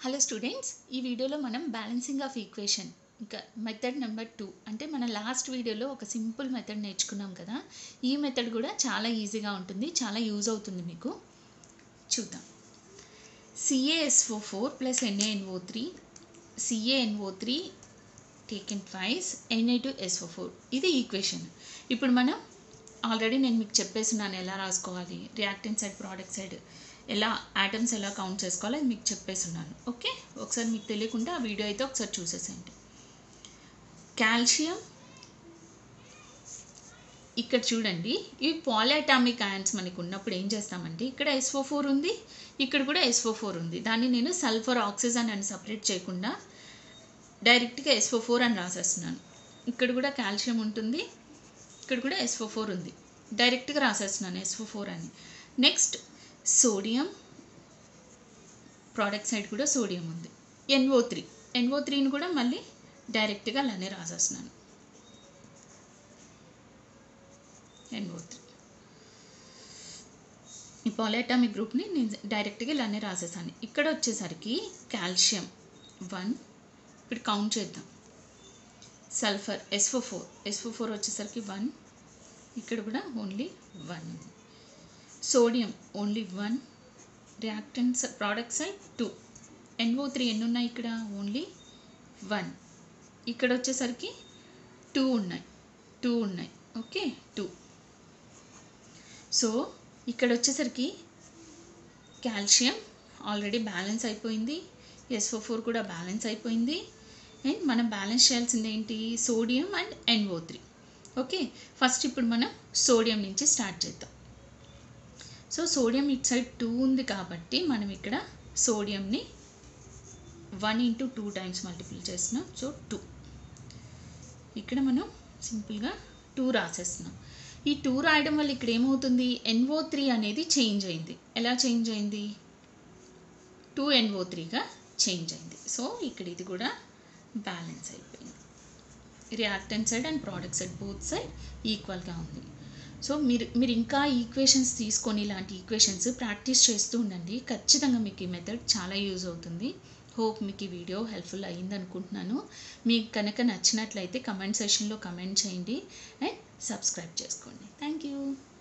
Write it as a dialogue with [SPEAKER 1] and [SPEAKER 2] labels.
[SPEAKER 1] hello students ఈ వీడియోలో మనం బ్యాలెన్సింగ్ ఆఫ్ ఈక్వేషన్ ఇంకా మెథడ్ నెంబర్ టూ అంటే మన లాస్ట్ వీడియోలో ఒక సింపుల్ మెథడ్ నేర్చుకున్నాం కదా ఈ మెథడ్ కూడా చాలా ఈజీగా ఉంటుంది చాలా యూజ్ అవుతుంది మీకు చూద్దాం CASO four plus NANO three CANO three taken twice NA two SO four ఇది ఈక్వేషన్ ఇప్పుడు మనం ఆల్రెడీ నేను మీకు చెప్పేస్తున్నాను ఎలా రాసుకోవాలి రియాక్టెంట్ సైడ్ ప్రోడక్ట్ సైడ్ ఎలా ఆటమ్స్ ఎలా కౌంట్ చేసుకోవాలో అది మీకు చెప్పేస్తున్నాను ఓకే ఒకసారి మీకు తెలియకుండా ఆ వీడియో అయితే ఒకసారి చూసేసేయండి కాల్షియం ఇక్కడ చూడండి ఈ పాలిఅటామిక్ అయాన్స్ మనకు ఉన్నప్పుడు ఏం చేస్తామంటే ఇక్కడ ఎస్ఓ ఫోర్ ఉంది ఇక్కడ కూడా ఎస్ఓ ఫోర్ ఉంది దాన్ని నేను సల్ఫర్ ఆక్సిజన్ అని సపరేట్ చేయకుండా డైరెక్ట్గా ఎస్ఓ ఫోర్ అని రాసేస్తున్నాను ఇక్కడ కూడా కాల్షియం ఉంటుంది ఇక్కడ కూడా ఎస్ఓ ఫోర్ ఉంది డైరెక్ట్గా రాసేస్తున్నాను ఎస్ఓ ఫోర్ అని నెక్స్ట్ సోడియం ప్రోడక్ట్ సైడ్ కూడా సోడియం ఉంది ఎన్ఓ త్రీ ఎన్ఓ త్రీని కూడా మళ్ళీ డైరెక్ట్గా అలానే రాసేస్తున్నాను ఎన్ఓ త్రీ ఈ పాలిఅటామిక్ గ్రూప్ని నేను డైరెక్ట్గా ఇలానే రాసేసాను ఇక్కడ వచ్చేసరికి కాల్షియం వన్ ఇప్పుడు కౌంట్ చేద్దాం sulphur SO four SO four వచ్చేసరికి వన్ ఇక్కడ కూడా ఓన్లీ వన్ ఉంది sodium only one reactants product side two NO three ఎన్ని ఉన్నాయి ఇక్కడ ఓన్లీ వన్ ఇక్కడ వచ్చేసరికి టూ ఉన్నాయి టూ ఉన్నాయి ఓకే టూ సో ఇక్కడ వచ్చేసరికి కాల్షియం ఆల్రెడీ బ్యాలెన్స్ అయిపోయింది ఎస్ఓ ఫోర్ కూడా బ్యాలెన్స్ అయిపోయింది అండ్ మనం బ్యాలెన్స్ చేయాల్సింది ఏంటి sodium and NO three okay first ఇప్పుడు మనం సోడియం నుంచి స్టార్ట్ చేద్దాం so sodium it side two ఉంది కాబట్టి మనం ఇక్కడ సోడియంని one into two times multiple చేస్తున్నాం సో టూ ఇక్కడ మనం సింపుల్గా టూ రాసేస్తున్నాం ఈ టూ రాయడం వల్ల ఇక్కడ ఏమవుతుంది ఎన్ఓ త్రీ అనేది చేంజ్ అయింది ఎలా చేంజ్ అయింది టూ ఎన్ఓ త్రీగా చేంజ్ అయింది సో ఇక్కడ ఇది కూడా బ్యాలెన్స్ అయిపోయింది reactant side and product side both side ఈక్వల్గా ఉంది సో మీరు మీరు ఇంకా ఈక్వేషన్స్ తీసుకొని ఇలాంటి ఈక్వేషన్స్ ప్రాక్టీస్ చేస్తూ ఉండండి ఖచ్చితంగా మీకు ఈ మెథడ్ చాలా యూజ్ అవుతుంది హోప్ మీకు ఈ వీడియో హెల్ప్ఫుల్ అయ్యింది అనుకుంటున్నాను మీకు కనుక నచ్చినట్లయితే కమెంట్ సెషన్లో కమెంట్ చేయండి అండ్ సబ్స్క్రైబ్ చేసుకోండి థ్యాంక్ యూ